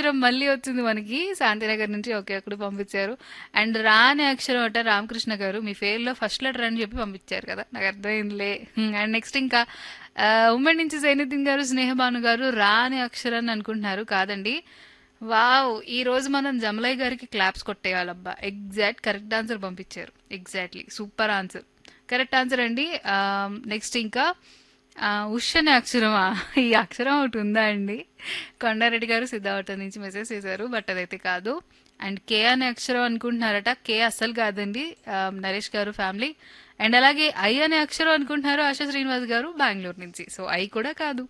అక్షరం మళ్ళీ వచ్చింది మనకి శాంతినగర్ నుంచి ఒకే ఒక్కడు పంపించారు అండ్ రా అనే అక్షరం అట రామకృష్ణ గారు మీ ఫెయిల్లో ఫస్ట్ లెటర్ అని చెప్పి పంపించారు కదా నాకు అర్థమైందిలే అండ్ నెక్స్ట్ ఇంకా ఆ, ఉమ్మడి నుంచి సైనిధిన్ గారు స్నేహభాను గారు రా అనే అక్షరాన్ని అనుకుంటున్నారు కాదండి వావ్ ఈ రోజు మనం జమలయ్య గారికి క్లాప్స్ కొట్టేయాలబ్బా ఎగ్జాక్ట్ కరెక్ట్ ఆన్సర్ పంపించారు exactly super answer correct answer అండి నెక్స్ట్ ఇంకా ఆ, ఉష్ అనే అక్షరమా ఈ అక్షరం ఒకటి ఉందా అండి కొండారెడ్డి గారు సిద్ధావట నుంచి మెసేజ్ చేశారు బట్ అదైతే కాదు అండ్ కే అనే అక్షరం అనుకుంటున్నారట కే అస్సలు కాదండి ఆ, నరేష్ గారు ఫ్యామిలీ అండ్ అలాగే ఐ అనే అక్షరం అనుకుంటున్నారు ఆశా శ్రీనివాస్ గారు బెంగళూరు నుంచి సో ఐ కూడా కాదు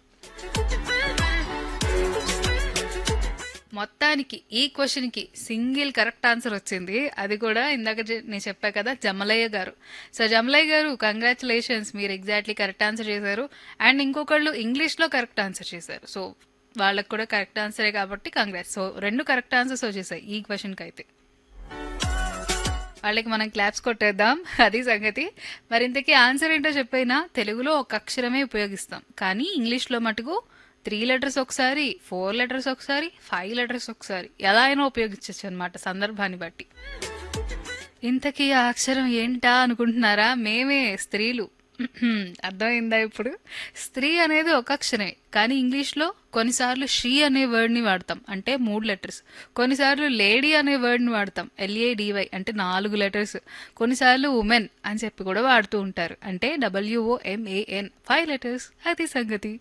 మొత్తానికి ఈ క్వశ్చన్ కి సింగిల్ కరెక్ట్ ఆన్సర్ వచ్చింది అది కూడా ఇందాక చె- నేను చెప్పా కదా జమలయ్య గారు సో జమలయ్య గారు కంగ్రాచులేషన్స్ మీరు ఎగ్జాక్ట్లీ కరెక్ట్ ఆన్సర్ చేశారు అండ్ ఇంకొకళ్ళు ఇంగ్లీష్ లో కరెక్ట్ ఆన్సర్ చేశారు సో వాళ్ళకి కూడా కరెక్ట్ ఆన్సరే కాబట్టి కంగ్రాట్స్ సో రెండు కరెక్ట్ ఆన్సర్స్ వచ్చేసాయి ఈ క్వశ్చన్ కి అయితే వాళ్ళకి మనం క్లాప్స్ కొట్టేద్దాం అది సంగతి మరి ఇంతకీ ఆన్సర్ ఏంటో చెప్పైనా తెలుగులో ఒక అక్షరమే ఉపయోగిస్తాం కానీ ఇంగ్లీష్లో మటుకు త్రీ లెటర్స్ ఒకసారి ఫోర్ లెటర్స్ ఒకసారి ఫైవ్ లెటర్స్ ఒకసారి ఎలా అయినా ఉపయోగించవచ్చు అనమాట సందర్భాన్ని బట్టి ఇంతకీ ఆ అక్షరం ఏంటా అనుకుంటున్నారా మేమే స్త్రీలు అర్థమైందా ఇప్పుడు స్త్రీ అనేది ఒక అక్షరమే కానీ ఇంగ్లీష్లో కొన్నిసార్లు షీ అనే వర్డ్ని వాడతాం అంటే మూడు లెటర్స్ కొన్నిసార్లు లేడీ అనే వర్డ్ని వాడతాం ఎల్ఏడివై అంటే నాలుగు లెటర్స్ కొన్నిసార్లు ఉమెన్ అని చెప్పి కూడా వాడుతూ ఉంటారు అంటే డబ్ల్యూఓ ఎంఏఎన్ ఫైవ్ లెటర్స్ అది సంగతి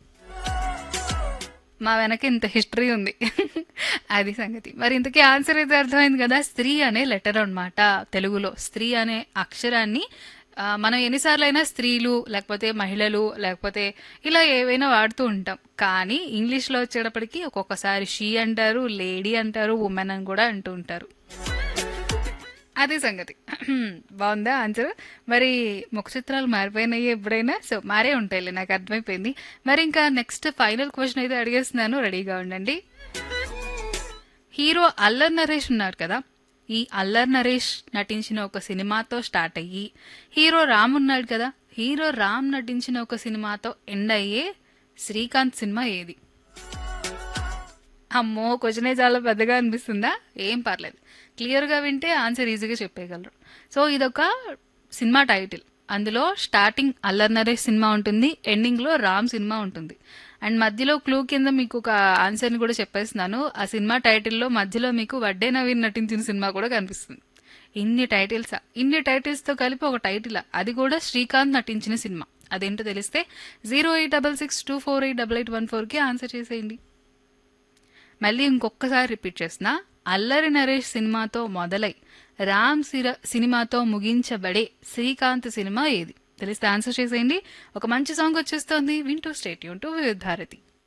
మా వెనక ఇంత హిస్టరీ ఉంది అది సంగతి మరి ఇంతకీ ఆన్సర్ అయితే అర్థమైంది కదా స్త్రీ అనే లెటర్ అన్నమాట తెలుగులో స్త్రీ అనే అక్షరాన్ని ఆ, మనం ఎన్నిసార్లు అయినా స్త్రీలు లేకపోతే మహిళలు లేకపోతే ఇలా ఏవైనా వాడుతూ ఉంటాం కానీ ఇంగ్లీష్లో వచ్చేటప్పటికి ఒక్కొక్కసారి షీ అంటారు లేడీ అంటారు ఉమెన్ అని కూడా అంటూ ఉంటారు అదే సంగతి బాగుందా ఆన్సర్ మరి ముఖ చిత్రాలు మారిపోయినాయి ఎప్పుడైనా సో మారే ఉంటాయిలే నాకు అర్థమైపోయింది మరి ఇంకా నెక్స్ట్ ఫైనల్ క్వశ్చన్ అయితే అడిగేస్తున్నాను రెడీగా ఉండండి హీరో అల్లర్ నరేష్ ఉన్నారు కదా ఈ అల్లర్ నరేష్ నటించిన ఒక సినిమాతో స్టార్ట్ అయ్యి హీరో రామ్ ఉన్నాడు కదా హీరో రామ్ నటించిన ఒక సినిమాతో ఎండ్ అయ్యే శ్రీకాంత్ సినిమా ఏది అమ్మో క్వశ్చనే చాలా పెద్దగా అనిపిస్తుందా ఏం పర్లేదు క్లియర్గా వింటే ఆన్సర్ ఈజీగా చెప్పేయగలరు సో ఇదొక సినిమా టైటిల్ అందులో స్టార్టింగ్ అల్లర్ నరేష్ సినిమా ఉంటుంది ఎండింగ్లో రామ్ సినిమా ఉంటుంది అండ్ మధ్యలో క్లూ కింద మీకు ఒక ఆన్సర్ని కూడా చెప్పేస్తున్నాను ఆ సినిమా టైటిల్లో మధ్యలో మీకు వడ్డే నవీన్ నటించిన సినిమా కూడా కనిపిస్తుంది ఇన్ని టైటిల్సా ఇన్ని టైటిల్స్తో కలిపి ఒక టైటిల్ అది కూడా శ్రీకాంత్ నటించిన సినిమా అదేంటో తెలిస్తే zero eight double six two four eight double eight one ఫోర్కి ఆన్సర్ చేసేయండి మళ్ళీ ఇంకొకసారి రిపీట్ చేసిన అల్లరి నరేష్ సినిమాతో మొదలై రామ్ సిర సినిమాతో ముగించబడే శ్రీకాంత్ సినిమా ఏది తెలిస్తే ఆన్సర్ చేసేయండి ఒక మంచి సాంగ్ వచ్చేస్తోంది వింటూ స్టేట్ యూన్ టు వివిధ భారతి